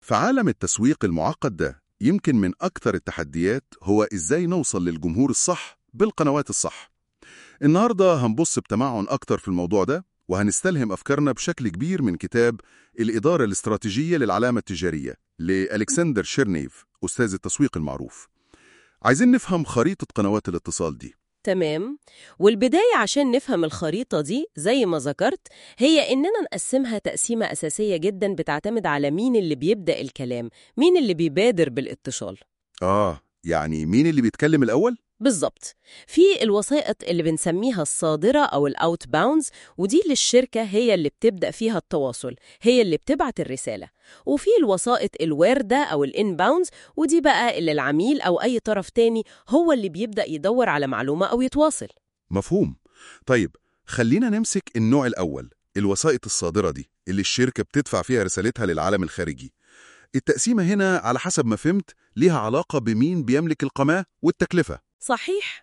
في عالم التسويق المعقد ده يمكن من أكثر التحديات هو إزاي نوصل للجمهور الصح بالقنوات الصح النهاردة هنبص بتمعن أكتر في الموضوع ده وهنستلهم أفكارنا بشكل كبير من كتاب الإدارة الاستراتيجية للعلامة التجارية لألكسندر شيرنيف أستاذ التسويق المعروف عايزين نفهم خريطة قنوات الاتصال دي تمام والبداية عشان نفهم الخريطة دي زي ما ذكرت هي إننا نقسمها تقسيمة أساسية جدا بتعتمد على مين اللي بيبدأ الكلام مين اللي بيبادر بالاتصال آه يعني مين اللي بيتكلم الأول؟ بالظبط في الوسائط اللي بنسميها الصادرة أو الأوت باوندز ودي للشركة هي اللي بتبدأ فيها التواصل هي اللي بتبعت الرسالة وفي الوسائط الواردة أو الإن باوندز ودي بقى اللي العميل أو أي طرف تاني هو اللي بيبدأ يدور على معلومة أو يتواصل مفهوم طيب خلينا نمسك النوع الأول الوسائط الصادرة دي اللي الشركة بتدفع فيها رسالتها للعالم الخارجي التقسيمة هنا على حسب ما فهمت ليها علاقة بمين بيملك القناة والتكلفة صحيح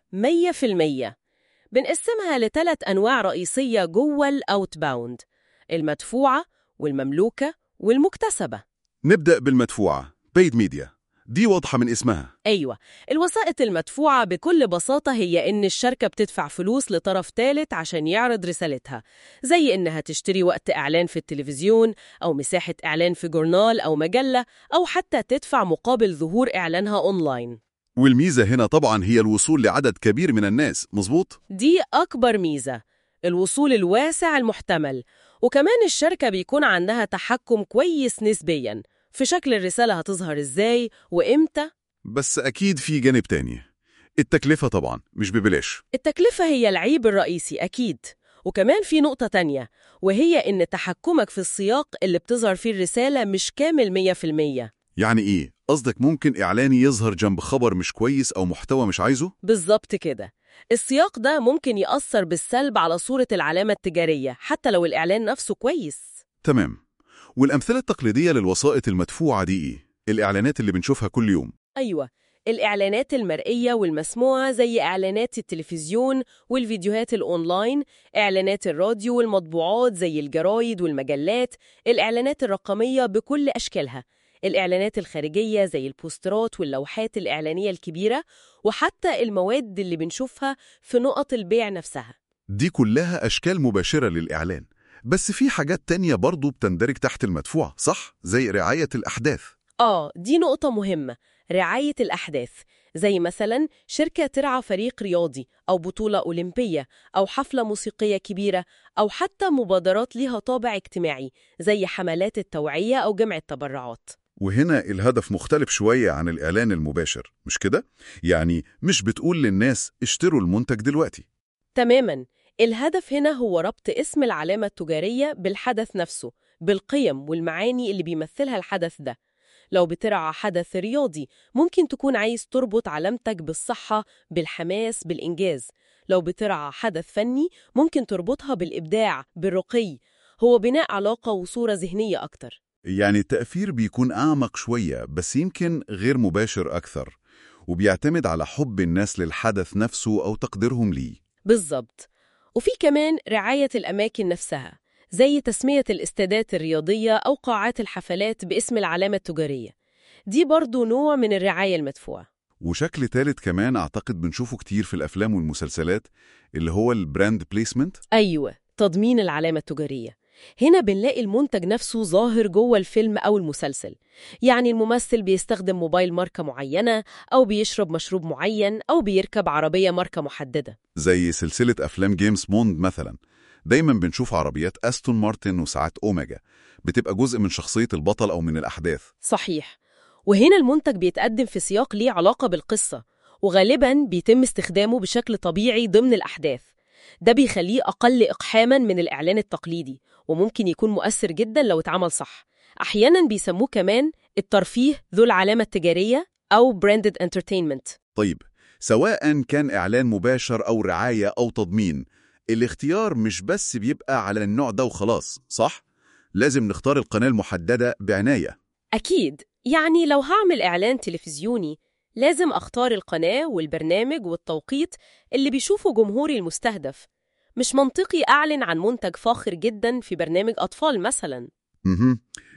100% بنقسمها لثلاث أنواع رئيسية جوه الأوت باوند المدفوعة والمملوكة والمكتسبة نبدأ بالمدفوعة بيد ميديا دي واضحة من اسمها أيوة الوسائط المدفوعة بكل بساطة هي إن الشركة بتدفع فلوس لطرف ثالث عشان يعرض رسالتها زي إنها تشتري وقت إعلان في التلفزيون أو مساحة إعلان في جورنال أو مجلة أو حتى تدفع مقابل ظهور إعلانها أونلاين والميزة هنا طبعا هي الوصول لعدد كبير من الناس مظبوط؟ دي أكبر ميزة الوصول الواسع المحتمل وكمان الشركة بيكون عندها تحكم كويس نسبياً في شكل الرسالة هتظهر إزاي وإمتى بس أكيد في جانب تاني التكلفة طبعا مش ببلاش التكلفة هي العيب الرئيسي أكيد وكمان في نقطة تانية وهي إن تحكمك في السياق اللي بتظهر فيه الرسالة مش كامل 100% يعني إيه؟ قصدك ممكن إعلاني يظهر جنب خبر مش كويس أو محتوى مش عايزه؟ بالظبط كده السياق ده ممكن يأثر بالسلب على صورة العلامة التجارية حتى لو الإعلان نفسه كويس تمام والأمثلة التقليدية للوسائط المدفوعة دي إيه؟ الإعلانات اللي بنشوفها كل يوم أيوة الإعلانات المرئية والمسموعة زي إعلانات التلفزيون والفيديوهات الأونلاين إعلانات الراديو والمطبوعات زي الجرايد والمجلات الإعلانات الرقمية بكل أشكالها الإعلانات الخارجية زي البوسترات واللوحات الإعلانية الكبيرة وحتى المواد اللي بنشوفها في نقط البيع نفسها دي كلها أشكال مباشرة للإعلان بس في حاجات تانية برضو بتندرج تحت المدفوع صح؟ زي رعاية الأحداث آه دي نقطة مهمة رعاية الأحداث زي مثلا شركة ترعى فريق رياضي أو بطولة أولمبية أو حفلة موسيقية كبيرة أو حتى مبادرات ليها طابع اجتماعي زي حملات التوعية أو جمع التبرعات وهنا الهدف مختلف شوية عن الإعلان المباشر مش كده؟ يعني مش بتقول للناس اشتروا المنتج دلوقتي تماماً الهدف هنا هو ربط اسم العلامة التجارية بالحدث نفسه بالقيم والمعاني اللي بيمثلها الحدث ده لو بترعى حدث رياضي ممكن تكون عايز تربط علامتك بالصحة بالحماس بالإنجاز لو بترعى حدث فني ممكن تربطها بالإبداع بالرقي هو بناء علاقة وصورة ذهنية أكتر يعني التأثير بيكون أعمق شوية بس يمكن غير مباشر أكثر وبيعتمد على حب الناس للحدث نفسه أو تقديرهم ليه بالظبط وفي كمان رعاية الأماكن نفسها زي تسمية الاستادات الرياضية أو قاعات الحفلات باسم العلامة التجارية دي برضو نوع من الرعاية المدفوعة وشكل ثالث كمان أعتقد بنشوفه كتير في الأفلام والمسلسلات اللي هو البراند بليسمنت أيوة تضمين العلامة التجارية هنا بنلاقي المنتج نفسه ظاهر جوه الفيلم أو المسلسل يعني الممثل بيستخدم موبايل ماركة معينة أو بيشرب مشروب معين أو بيركب عربية ماركة محددة زي سلسلة أفلام جيمس بوند مثلا دايما بنشوف عربيات أستون مارتن وساعات أوميجا بتبقى جزء من شخصية البطل أو من الأحداث صحيح وهنا المنتج بيتقدم في سياق ليه علاقة بالقصة وغالبا بيتم استخدامه بشكل طبيعي ضمن الأحداث ده بيخليه أقل إقحاما من الإعلان التقليدي وممكن يكون مؤثر جدا لو اتعمل صح أحيانا بيسموه كمان الترفيه ذو العلامة التجارية أو branded entertainment طيب سواء كان إعلان مباشر أو رعاية أو تضمين الاختيار مش بس بيبقى على النوع ده وخلاص صح؟ لازم نختار القناة المحددة بعناية أكيد يعني لو هعمل إعلان تلفزيوني لازم أختار القناة والبرنامج والتوقيت اللي بيشوفه جمهوري المستهدف مش منطقي أعلن عن منتج فاخر جدا في برنامج أطفال مثلا مهم.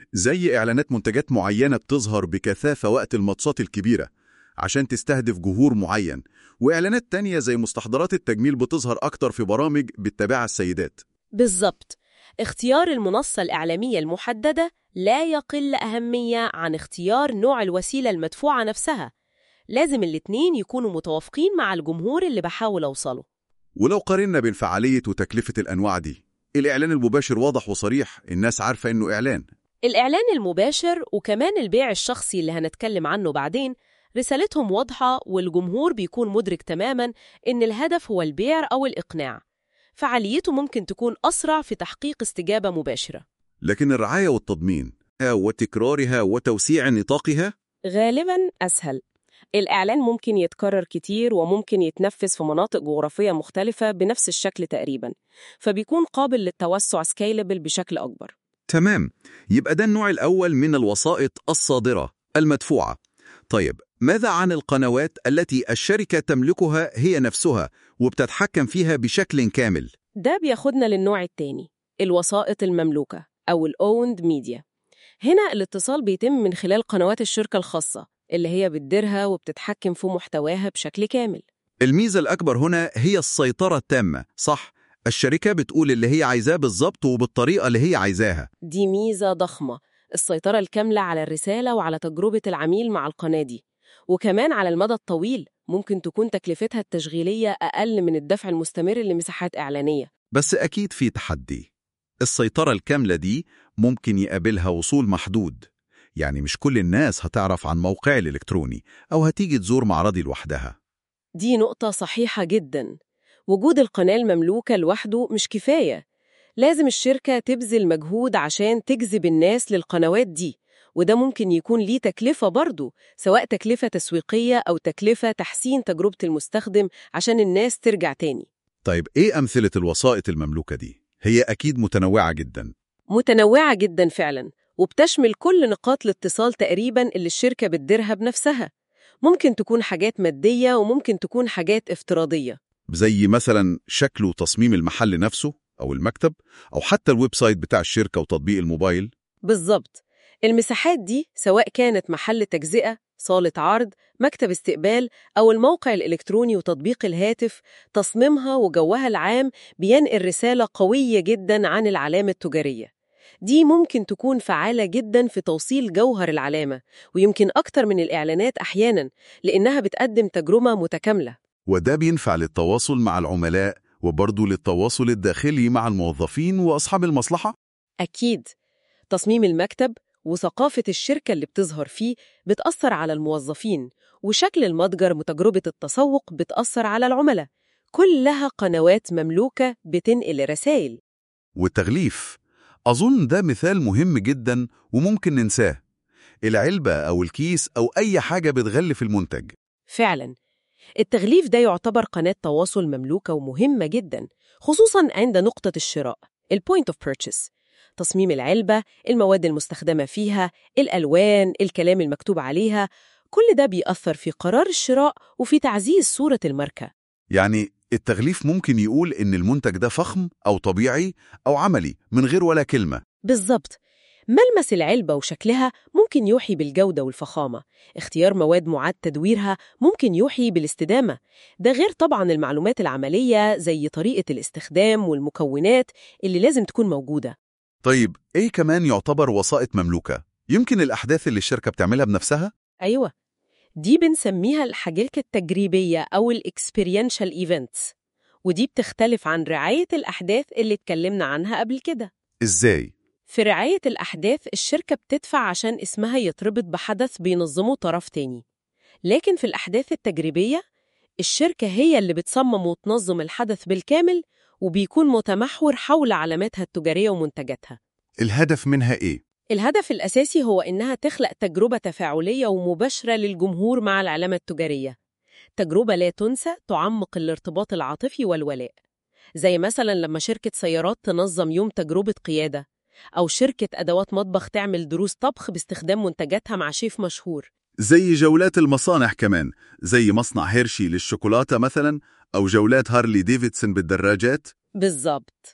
زي إعلانات منتجات معينة بتظهر بكثافة وقت الماتشات الكبيرة عشان تستهدف جمهور معين وإعلانات تانية زي مستحضرات التجميل بتظهر أكتر في برامج بتتابعها السيدات بالظبط اختيار المنصة الإعلامية المحددة لا يقل أهمية عن اختيار نوع الوسيلة المدفوعة نفسها لازم الاتنين يكونوا متوافقين مع الجمهور اللي بحاول أوصله ولو قارنا بين فعالية وتكلفة الأنواع دي الإعلان المباشر واضح وصريح الناس عارفة إنه إعلان الإعلان المباشر وكمان البيع الشخصي اللي هنتكلم عنه بعدين رسالتهم واضحة والجمهور بيكون مدرك تماماً إن الهدف هو البيع أو الإقناع فعاليته ممكن تكون أسرع في تحقيق استجابة مباشرة لكن الرعاية والتضمين وتكرارها وتوسيع نطاقها غالباً أسهل الإعلان ممكن يتكرر كتير وممكن يتنفذ في مناطق جغرافية مختلفة بنفس الشكل تقريباً فبيكون قابل للتوسع سكيلبل بشكل أكبر تمام يبقى ده النوع الأول من الوسائط الصادرة المدفوعة طيب ماذا عن القنوات التي الشركة تملكها هي نفسها وبتتحكم فيها بشكل كامل؟ ده بياخدنا للنوع التاني الوسائط المملوكة أو الأوند ميديا هنا الاتصال بيتم من خلال قنوات الشركة الخاصة اللي هي بتديرها وبتتحكم في محتواها بشكل كامل الميزة الأكبر هنا هي السيطرة التامة صح؟ الشركة بتقول اللي هي عايزاه بالظبط وبالطريقة اللي هي عايزاها دي ميزة ضخمة السيطرة الكاملة على الرسالة وعلى تجربة العميل مع القناة دي وكمان على المدى الطويل ممكن تكون تكلفتها التشغيلية أقل من الدفع المستمر لمساحات إعلانية بس أكيد في تحدي السيطرة الكاملة دي ممكن يقابلها وصول محدود يعني مش كل الناس هتعرف عن موقعي الإلكتروني أو هتيجي تزور معرضي لوحدها دي نقطة صحيحة جدا وجود القناة المملوكة لوحده مش كفاية لازم الشركة تبذل مجهود عشان تجذب الناس للقنوات دي وده ممكن يكون ليه تكلفة برضه سواء تكلفة تسويقية أو تكلفة تحسين تجربة المستخدم عشان الناس ترجع تاني طيب إيه أمثلة الوسائط المملوكة دي؟ هي أكيد متنوعة جدا متنوعة جدا فعلا وبتشمل كل نقاط الاتصال تقريبا اللي الشركة بتديرها بنفسها ممكن تكون حاجات مادية وممكن تكون حاجات افتراضية زي مثلا شكل وتصميم المحل نفسه أو المكتب أو حتى الويب سايت بتاع الشركة وتطبيق الموبايل بالظبط المساحات دي سواء كانت محل تجزئة، صالة عرض، مكتب استقبال أو الموقع الإلكتروني وتطبيق الهاتف تصميمها وجوها العام بينقل رسالة قوية جدا عن العلامة التجارية دي ممكن تكون فعالة جدا في توصيل جوهر العلامة ويمكن أكتر من الإعلانات أحيانا لأنها بتقدم تجربة متكاملة وده بينفع للتواصل مع العملاء وبرضه للتواصل الداخلي مع الموظفين وأصحاب المصلحة؟ أكيد تصميم المكتب وثقافة الشركة اللي بتظهر فيه بتأثر على الموظفين وشكل المتجر وتجربة التسوق بتأثر على العملاء كلها قنوات مملوكة بتنقل رسائل والتغليف أظن ده مثال مهم جدا وممكن ننساه العلبة أو الكيس أو أي حاجة بتغلف المنتج فعلا التغليف ده يعتبر قناة تواصل مملوكة ومهمة جدا خصوصا عند نقطة الشراء البوينت اوف purchase تصميم العلبة، المواد المستخدمة فيها، الألوان، الكلام المكتوب عليها، كل ده بيأثر في قرار الشراء وفي تعزيز صورة الماركة. يعني التغليف ممكن يقول إن المنتج ده فخم أو طبيعي أو عملي من غير ولا كلمة. بالظبط. ملمس العلبة وشكلها ممكن يوحي بالجودة والفخامة، اختيار مواد معاد تدويرها ممكن يوحي بالاستدامة، ده غير طبعاً المعلومات العملية زي طريقة الاستخدام والمكونات اللي لازم تكون موجودة. طيب إيه كمان يعتبر وسائط مملوكة؟ يمكن الأحداث اللي الشركة بتعملها بنفسها؟ أيوة دي بنسميها الحاجات التجريبية أو الإكسبيرينشال إيفنتس ودي بتختلف عن رعاية الأحداث اللي اتكلمنا عنها قبل كده إزاي؟ في رعاية الأحداث الشركة بتدفع عشان اسمها يتربط بحدث بينظمه طرف تاني لكن في الأحداث التجريبية الشركة هي اللي بتصمم وتنظم الحدث بالكامل وبيكون متمحور حول علاماتها التجارية ومنتجاتها الهدف منها إيه؟ الهدف الأساسي هو إنها تخلق تجربة تفاعلية ومباشرة للجمهور مع العلامة التجارية تجربة لا تنسى تعمق الارتباط العاطفي والولاء زي مثلا لما شركة سيارات تنظم يوم تجربة قيادة أو شركة أدوات مطبخ تعمل دروس طبخ باستخدام منتجاتها مع شيف مشهور زي جولات المصانع كمان زي مصنع هيرشي للشوكولاتة مثلا أو جولات هارلي ديفيدسون بالدراجات بالظبط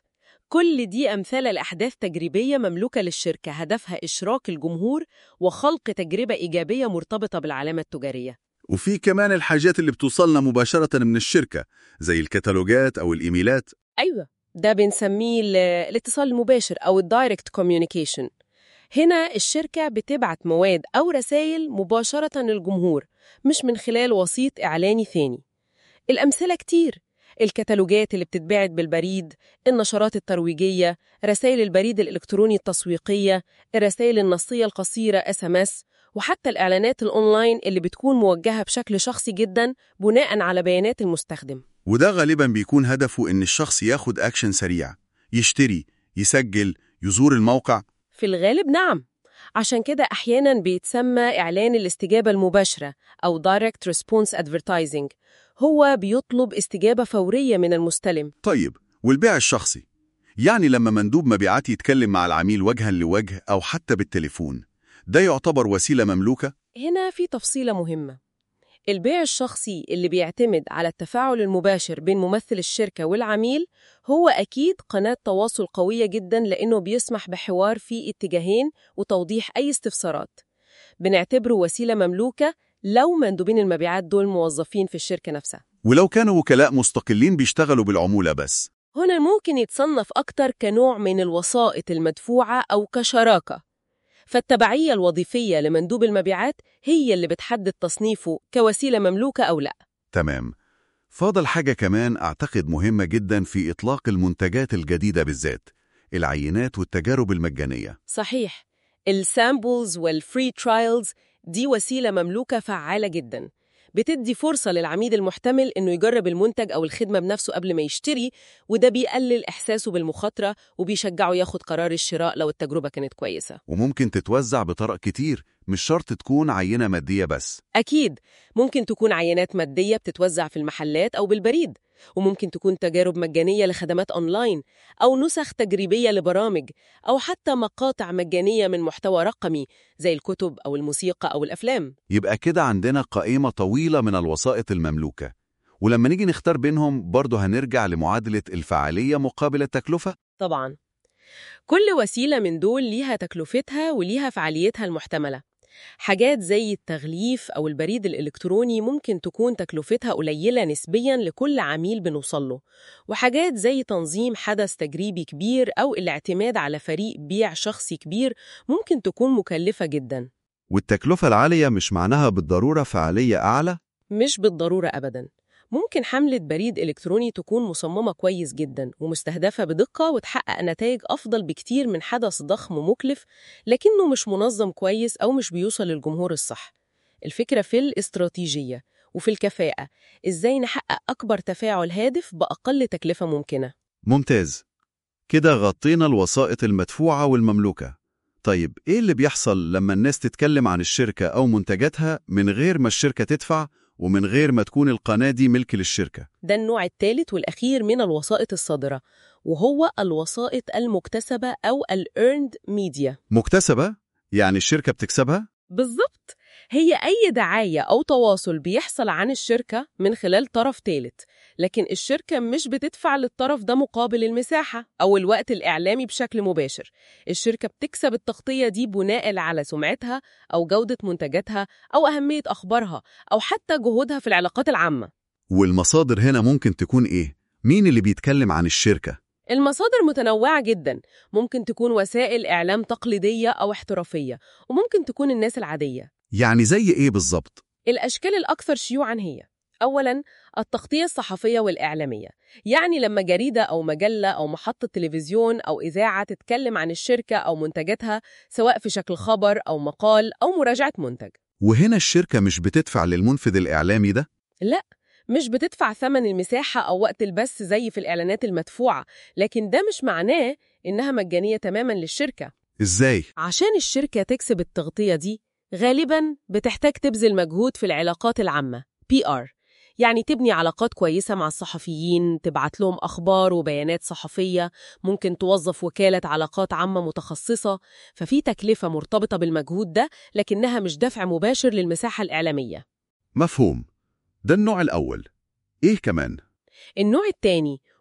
كل دي أمثلة لأحداث تجريبية مملوكة للشركة هدفها إشراك الجمهور وخلق تجربة إيجابية مرتبطة بالعلامة التجارية وفي كمان الحاجات اللي بتوصلنا مباشرة من الشركة زي الكتالوجات أو الإيميلات أيوة ده بنسميه ال- الاتصال المباشر أو الدايركت كوميونيكيشن هنا الشركة بتبعت مواد أو رسائل مباشرة للجمهور مش من خلال وسيط إعلاني ثاني الأمثلة كتير الكتالوجات اللي بتتباعت بالبريد النشرات الترويجية رسائل البريد الإلكتروني التسويقية الرسائل النصية القصيرة SMS وحتى الإعلانات الأونلاين اللي بتكون موجهة بشكل شخصي جدا بناء على بيانات المستخدم وده غالبا بيكون هدفه إن الشخص ياخد أكشن سريع يشتري يسجل يزور الموقع في الغالب نعم عشان كده أحياناً بيتسمى إعلان الاستجابة المباشرة أو Direct Response Advertising هو بيطلب استجابة فورية من المستلم طيب والبيع الشخصي يعني لما مندوب مبيعات يتكلم مع العميل وجها لوجه أو حتى بالتليفون ده يعتبر وسيلة مملوكة هنا في تفصيلة مهمة البيع الشخصي اللي بيعتمد على التفاعل المباشر بين ممثل الشركة والعميل هو أكيد قناة تواصل قوية جدا لأنه بيسمح بحوار في اتجاهين وتوضيح أي استفسارات بنعتبره وسيلة مملوكة لو مندوبين المبيعات دول موظفين في الشركة نفسها ولو كانوا وكلاء مستقلين بيشتغلوا بالعمولة بس هنا ممكن يتصنف أكتر كنوع من الوسائط المدفوعة أو كشراكة فالتبعية الوظيفية لمندوب المبيعات هي اللي بتحدد تصنيفه كوسيلة مملوكة أو لا تمام فاضل حاجة كمان أعتقد مهمة جدا في إطلاق المنتجات الجديدة بالذات العينات والتجارب المجانية صحيح السامبلز والفري ترايلز دي وسيلة مملوكة فعالة جدا بتدي فرصة للعميل المحتمل إنه يجرب المنتج أو الخدمة بنفسه قبل ما يشتري وده بيقلل إحساسه بالمخاطرة وبيشجعه ياخد قرار الشراء لو التجربة كانت كويسة وممكن تتوزع بطرق كتير مش شرط تكون عينة مادية بس أكيد ممكن تكون عينات مادية بتتوزع في المحلات أو بالبريد وممكن تكون تجارب مجانية لخدمات أونلاين أو نسخ تجريبية لبرامج أو حتى مقاطع مجانية من محتوى رقمي زي الكتب أو الموسيقى أو الأفلام يبقى كده عندنا قائمة طويلة من الوسائط المملوكة ولما نيجي نختار بينهم برضه هنرجع لمعادلة الفعالية مقابل التكلفة طبعا كل وسيلة من دول ليها تكلفتها وليها فعاليتها المحتملة حاجات زي التغليف أو البريد الإلكتروني ممكن تكون تكلفتها قليلة نسبياً لكل عميل بنوصله وحاجات زي تنظيم حدث تجريبي كبير أو الاعتماد على فريق بيع شخصي كبير ممكن تكون مكلفة جداً والتكلفة العالية مش معناها بالضرورة فعالية أعلى مش بالضرورة أبداً ممكن حملة بريد إلكتروني تكون مصممة كويس جدا ومستهدفة بدقة وتحقق نتائج أفضل بكتير من حدث ضخم ومكلف لكنه مش منظم كويس أو مش بيوصل للجمهور الصح الفكرة في الاستراتيجية وفي الكفاءة إزاي نحقق أكبر تفاعل هادف بأقل تكلفة ممكنة ممتاز كده غطينا الوسائط المدفوعة والمملوكة طيب إيه اللي بيحصل لما الناس تتكلم عن الشركة أو منتجاتها من غير ما الشركة تدفع ومن غير ما تكون القناة دي ملك للشركة ده النوع الثالث والأخير من الوسائط الصادرة وهو الوسائط المكتسبة أو الearned media مكتسبة؟ يعني الشركة بتكسبها؟ بالظبط هي أي دعاية أو تواصل بيحصل عن الشركة من خلال طرف ثالث لكن الشركة مش بتدفع للطرف ده مقابل المساحة أو الوقت الإعلامي بشكل مباشر الشركة بتكسب التغطية دي بناء على سمعتها أو جودة منتجاتها أو أهمية أخبارها أو حتى جهودها في العلاقات العامة والمصادر هنا ممكن تكون إيه؟ مين اللي بيتكلم عن الشركة؟ المصادر متنوعة جدا ممكن تكون وسائل إعلام تقليدية أو احترافية وممكن تكون الناس العادية يعني زي إيه بالظبط؟ الأشكال الأكثر شيوعاً هي أولاً التغطية الصحفية والإعلامية يعني لما جريدة أو مجلة أو محطة تلفزيون أو إذاعة تتكلم عن الشركة أو منتجاتها سواء في شكل خبر أو مقال أو مراجعة منتج وهنا الشركة مش بتدفع للمنفذ الإعلامي ده؟ لا مش بتدفع ثمن المساحة أو وقت البث زي في الإعلانات المدفوعة لكن ده مش معناه إنها مجانية تماماً للشركة إزاي؟ عشان الشركة تكسب التغطية دي غالباً بتحتاج تبذل مجهود في العلاقات العامة PR يعني تبني علاقات كويسة مع الصحفيين تبعت لهم أخبار وبيانات صحفية ممكن توظف وكالة علاقات عامة متخصصة ففي تكلفة مرتبطة بالمجهود ده لكنها مش دفع مباشر للمساحة الإعلامية مفهوم ده النوع الأول إيه كمان؟ النوع الثاني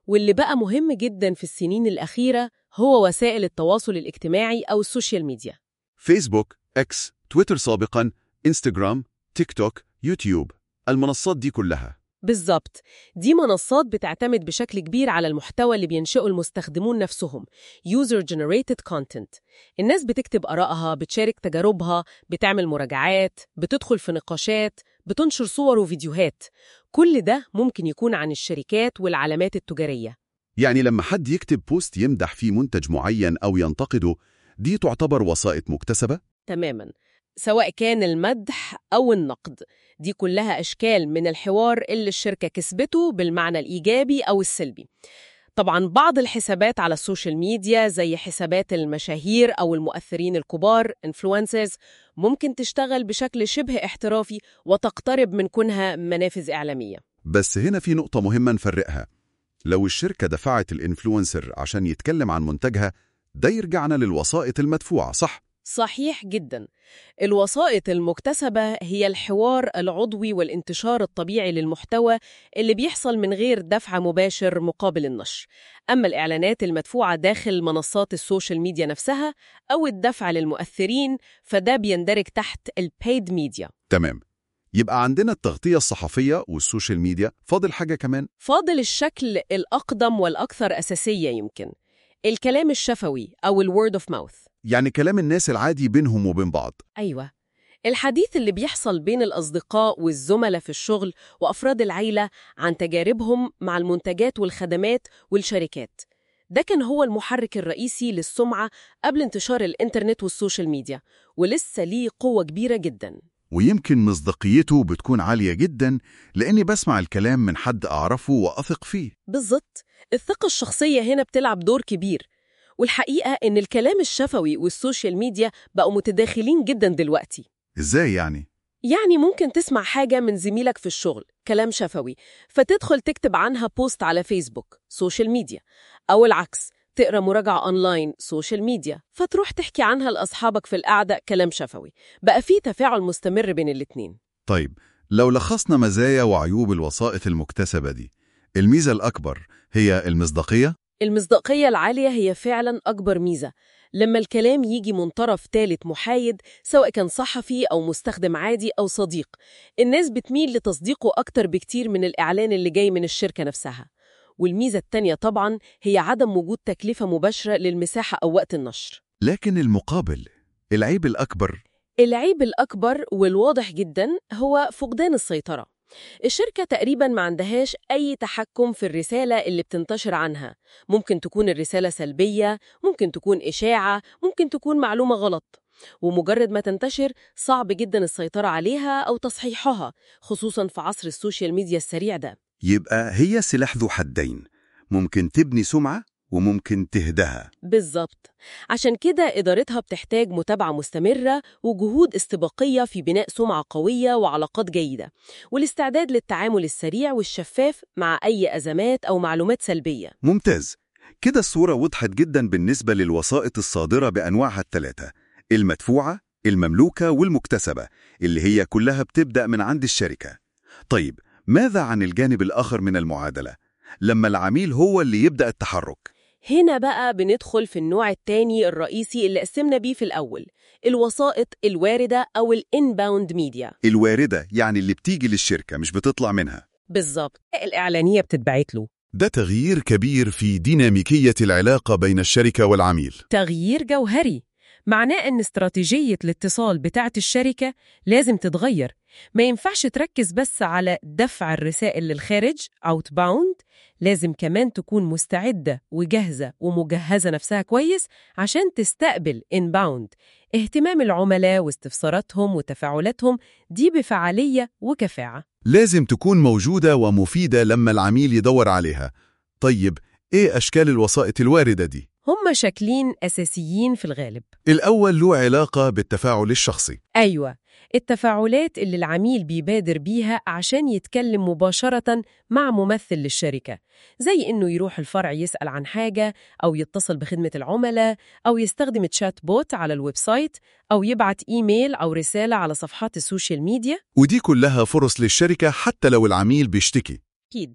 واللي بقى مهم جدا في السنين الأخيرة هو وسائل التواصل الاجتماعي أو السوشيال ميديا فيسبوك، إكس، تويتر سابقاً، إنستغرام، تيك توك، يوتيوب المنصات دي كلها بالظبط دي منصات بتعتمد بشكل كبير على المحتوى اللي بينشئه المستخدمون نفسهم User Generated Content الناس بتكتب آرائها بتشارك تجاربها بتعمل مراجعات بتدخل في نقاشات بتنشر صور وفيديوهات كل ده ممكن يكون عن الشركات والعلامات التجارية يعني لما حد يكتب بوست يمدح فيه منتج معين أو ينتقده دي تعتبر وسائط مكتسبة؟ تماما سواء كان المدح أو النقد دي كلها أشكال من الحوار اللي الشركة كسبته بالمعنى الإيجابي أو السلبي طبعا بعض الحسابات على السوشيال ميديا زي حسابات المشاهير أو المؤثرين الكبار influencers ممكن تشتغل بشكل شبه احترافي وتقترب من كونها منافذ إعلامية بس هنا في نقطة مهمة نفرقها لو الشركة دفعت الإنفلونسر عشان يتكلم عن منتجها ده يرجعنا للوسائط المدفوعة صح؟ صحيح جدا الوسائط المكتسبة هي الحوار العضوي والانتشار الطبيعي للمحتوى اللي بيحصل من غير دفع مباشر مقابل النشر أما الإعلانات المدفوعة داخل منصات السوشيال ميديا نفسها أو الدفع للمؤثرين فده بيندرج تحت البيد ميديا تمام يبقى عندنا التغطية الصحفية والسوشيال ميديا فاضل حاجة كمان فاضل الشكل الأقدم والأكثر أساسية يمكن الكلام الشفوي أو الورد اوف ماوث يعني كلام الناس العادي بينهم وبين بعض أيوة الحديث اللي بيحصل بين الأصدقاء والزملاء في الشغل وأفراد العيلة عن تجاربهم مع المنتجات والخدمات والشركات ده كان هو المحرك الرئيسي للسمعة قبل انتشار الإنترنت والسوشيال ميديا ولسه ليه قوة كبيرة جدا ويمكن مصداقيته بتكون عالية جدا لأني بسمع الكلام من حد أعرفه وأثق فيه بالظبط الثقة الشخصية هنا بتلعب دور كبير والحقيقة إن الكلام الشفوي والسوشيال ميديا بقوا متداخلين جدا دلوقتي إزاي يعني؟ يعني ممكن تسمع حاجة من زميلك في الشغل كلام شفوي فتدخل تكتب عنها بوست على فيسبوك سوشيال ميديا أو العكس تقرأ مراجعة أونلاين سوشيال ميديا فتروح تحكي عنها لأصحابك في القعدة كلام شفوي بقى في تفاعل مستمر بين الاتنين طيب لو لخصنا مزايا وعيوب الوسائط المكتسبة دي الميزة الأكبر هي المصداقية؟ المصداقية العالية هي فعلا أكبر ميزة لما الكلام يجي من طرف ثالث محايد سواء كان صحفي أو مستخدم عادي أو صديق الناس بتميل لتصديقه أكتر بكتير من الإعلان اللي جاي من الشركة نفسها والميزة التانية طبعا هي عدم وجود تكلفة مباشرة للمساحة أو وقت النشر لكن المقابل العيب الأكبر العيب الأكبر والواضح جدا هو فقدان السيطرة الشركة تقريبا ما عندهاش أي تحكم في الرسالة اللي بتنتشر عنها ممكن تكون الرسالة سلبية ممكن تكون إشاعة ممكن تكون معلومة غلط ومجرد ما تنتشر صعب جدا السيطرة عليها أو تصحيحها خصوصا في عصر السوشيال ميديا السريع ده يبقى هي سلاح ذو حدين ممكن تبني سمعة وممكن تهدها بالظبط عشان كده إدارتها بتحتاج متابعة مستمرة وجهود استباقية في بناء سمعة قوية وعلاقات جيدة والاستعداد للتعامل السريع والشفاف مع أي أزمات أو معلومات سلبية ممتاز كده الصورة وضحت جدا بالنسبة للوسائط الصادرة بأنواعها الثلاثة المدفوعة المملوكة والمكتسبة اللي هي كلها بتبدأ من عند الشركة طيب ماذا عن الجانب الآخر من المعادلة؟ لما العميل هو اللي يبدأ التحرك هنا بقى بندخل في النوع التاني الرئيسي اللي قسمنا بيه في الأول الوسائط الواردة أو الانباوند ميديا الواردة يعني اللي بتيجي للشركة مش بتطلع منها بالظبط الإعلانية بتتبعت له ده تغيير كبير في ديناميكية العلاقة بين الشركة والعميل تغيير جوهري معناه إن استراتيجية الاتصال بتاعة الشركة لازم تتغير ما ينفعش تركز بس على دفع الرسائل للخارج outbound لازم كمان تكون مستعدة وجاهزة ومجهزة نفسها كويس عشان تستقبل inbound اهتمام العملاء واستفساراتهم وتفاعلاتهم دي بفعالية وكفاءة لازم تكون موجودة ومفيدة لما العميل يدور عليها طيب إيه أشكال الوسائط الواردة دي؟ هم شكلين أساسيين في الغالب الأول له علاقة بالتفاعل الشخصي أيوة التفاعلات اللي العميل بيبادر بيها عشان يتكلم مباشرة مع ممثل للشركة زي إنه يروح الفرع يسأل عن حاجة أو يتصل بخدمة العملاء أو يستخدم تشات بوت على الويب سايت أو يبعت إيميل أو رسالة على صفحات السوشيال ميديا ودي كلها فرص للشركة حتى لو العميل بيشتكي أكيد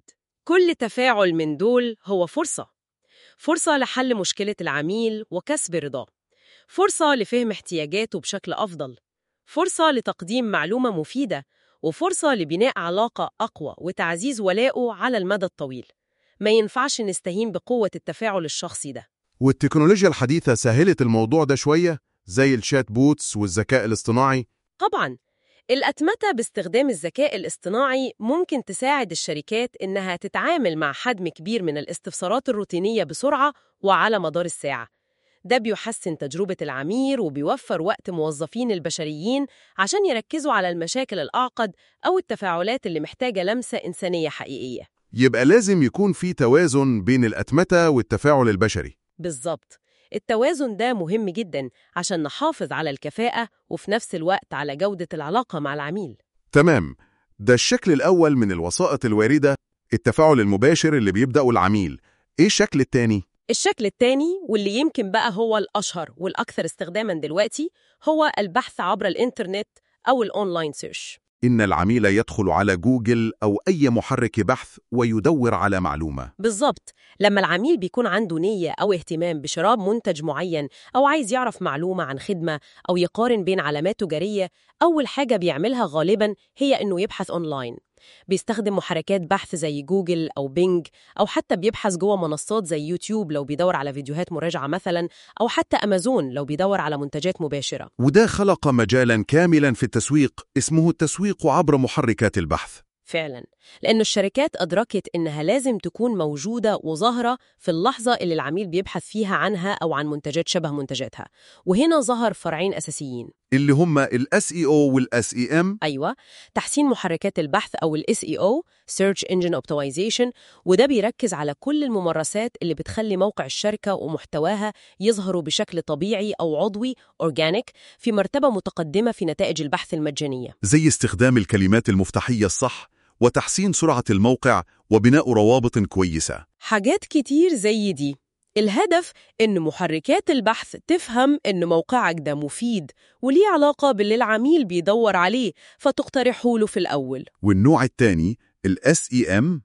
كل تفاعل من دول هو فرصة فرصة لحل مشكلة العميل وكسب رضاه فرصة لفهم احتياجاته بشكل أفضل فرصة لتقديم معلومة مفيدة وفرصة لبناء علاقة أقوى وتعزيز ولائه على المدى الطويل ما ينفعش نستهين بقوة التفاعل الشخصي ده والتكنولوجيا الحديثة سهلت الموضوع ده شوية زي الشات بوتس والذكاء الاصطناعي طبعاً الأتمتة باستخدام الذكاء الاصطناعي ممكن تساعد الشركات إنها تتعامل مع حجم كبير من الاستفسارات الروتينية بسرعة وعلى مدار الساعة ده بيحسن تجربة العميل وبيوفر وقت موظفين البشريين عشان يركزوا على المشاكل الأعقد أو التفاعلات اللي محتاجة لمسة إنسانية حقيقية يبقى لازم يكون في توازن بين الأتمتة والتفاعل البشري بالظبط التوازن ده مهم جدا عشان نحافظ على الكفاءة وفي نفس الوقت على جودة العلاقة مع العميل تمام ده الشكل الأول من الوسائط الواردة التفاعل المباشر اللي بيبدأه العميل إيه الشكل التاني؟ الشكل التاني واللي يمكن بقى هو الأشهر والأكثر استخداما دلوقتي هو البحث عبر الإنترنت أو الأونلاين سيرش إن العميل يدخل على جوجل أو أي محرك بحث ويدور على معلومة بالظبط لما العميل بيكون عنده نية أو اهتمام بشراء منتج معين أو عايز يعرف معلومة عن خدمة أو يقارن بين علامات تجارية أول حاجة بيعملها غالباً هي إنه يبحث أونلاين بيستخدم محركات بحث زي جوجل أو بينج أو حتى بيبحث جوه منصات زي يوتيوب لو بيدور على فيديوهات مراجعة مثلاً أو حتى أمازون لو بيدور على منتجات مباشرة وده خلق مجالا كاملا في التسويق اسمه التسويق عبر محركات البحث فعلا لأن الشركات أدركت إنها لازم تكون موجودة وظاهرة في اللحظة اللي العميل بيبحث فيها عنها أو عن منتجات شبه منتجاتها وهنا ظهر فرعين أساسيين اللي هم ال SEO وال SEM أيوة تحسين محركات البحث أو ال SEO Search Engine Optimization وده بيركز على كل الممارسات اللي بتخلي موقع الشركة ومحتواها يظهروا بشكل طبيعي أو عضوي Organic في مرتبة متقدمة في نتائج البحث المجانية زي استخدام الكلمات المفتاحية الصح وتحسين سرعة الموقع وبناء روابط كويسة حاجات كتير زي دي الهدف إن محركات البحث تفهم إن موقعك ده مفيد وليه علاقة باللي العميل بيدور عليه فتقترحه له في الأول والنوع الثاني ال SEM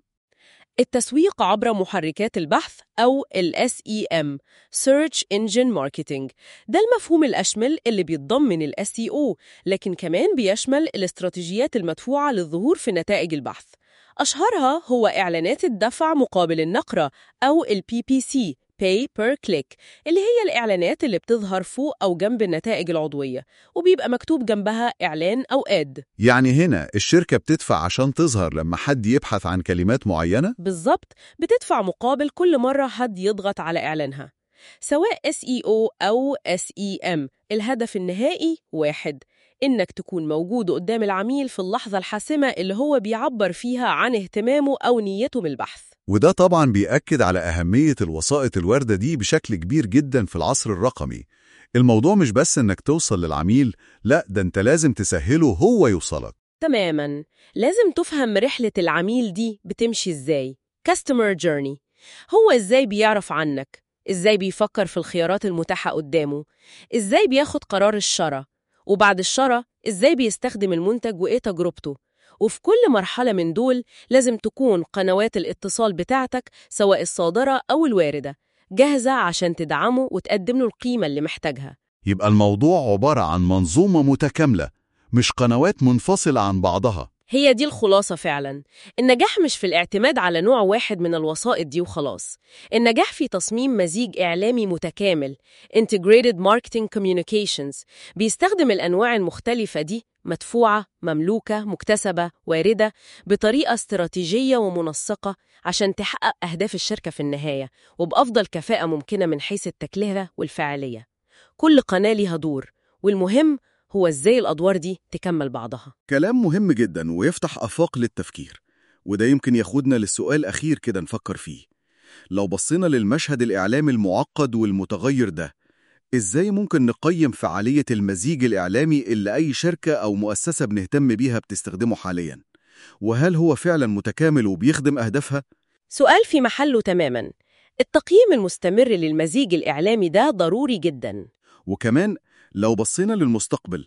التسويق عبر محركات البحث أو ال SEM Search Engine Marketing ده المفهوم الأشمل اللي بيتضمن ال SEO لكن كمان بيشمل الاستراتيجيات المدفوعة للظهور في نتائج البحث أشهرها هو إعلانات الدفع مقابل النقرة أو ال PPC Pay per Click اللي هي الإعلانات اللي بتظهر فوق أو جنب النتائج العضوية وبيبقى مكتوب جنبها إعلان أو ad يعني هنا الشركة بتدفع عشان تظهر لما حد يبحث عن كلمات معينة؟ بالظبط بتدفع مقابل كل مرة حد يضغط على إعلانها سواء SEO أو SEM الهدف النهائي واحد إنك تكون موجود قدام العميل في اللحظة الحاسمة اللي هو بيعبر فيها عن اهتمامه أو نيته من البحث وده طبعا بيأكد على أهمية الوسائط الواردة دي بشكل كبير جدا في العصر الرقمي الموضوع مش بس إنك توصل للعميل لا ده أنت لازم تسهله هو يوصلك تماماً لازم تفهم رحلة العميل دي بتمشي إزاي Customer Journey هو إزاي بيعرف عنك إزاي بيفكر في الخيارات المتاحة قدامه إزاي بياخد قرار الشراء وبعد الشراء إزاي بيستخدم المنتج وإيه تجربته وفي كل مرحلة من دول لازم تكون قنوات الاتصال بتاعتك سواء الصادرة أو الواردة جاهزة عشان تدعمه وتقدم له القيمة اللي محتاجها يبقى الموضوع عبارة عن منظومة متكاملة مش قنوات منفصلة عن بعضها هي دي الخلاصة فعلا النجاح مش في الاعتماد على نوع واحد من الوسائط دي وخلاص النجاح في تصميم مزيج إعلامي متكامل Integrated Marketing Communications بيستخدم الأنواع المختلفة دي مدفوعة، مملوكة، مكتسبة، واردة بطريقة استراتيجية ومنسقة عشان تحقق أهداف الشركة في النهاية وبأفضل كفاءة ممكنة من حيث التكلفة والفاعلية كل قناة ليها دور والمهم هو إزاي الأدوار دي تكمل بعضها كلام مهم جدا ويفتح آفاق للتفكير وده يمكن ياخدنا للسؤال أخير كده نفكر فيه لو بصينا للمشهد الإعلامي المعقد والمتغير ده إزاي ممكن نقيم فعالية المزيج الإعلامي اللي أي شركة أو مؤسسة بنهتم بيها بتستخدمه حالياً؟ وهل هو فعلاً متكامل وبيخدم أهدافها؟ سؤال في محله تماما التقييم المستمر للمزيج الإعلامي ده ضروري جدا وكمان لو بصينا للمستقبل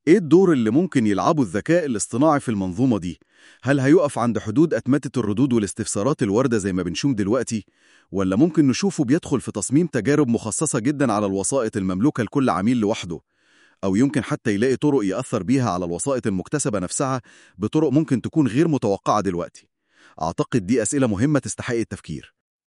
إيه الدور اللي ممكن يلعبه الذكاء الاصطناعي في المنظومة دي؟ هل هيقف عند حدود أتمتة الردود والاستفسارات الواردة زي ما بنشوف دلوقتي؟ ولا ممكن نشوفه بيدخل في تصميم تجارب مخصصة جدا على الوسائط المملوكة لكل عميل لوحده؟ أو يمكن حتى يلاقي طرق يأثر بيها على الوسائط المكتسبة نفسها بطرق ممكن تكون غير متوقعة دلوقتي؟ أعتقد دي أسئلة مهمة تستحق التفكير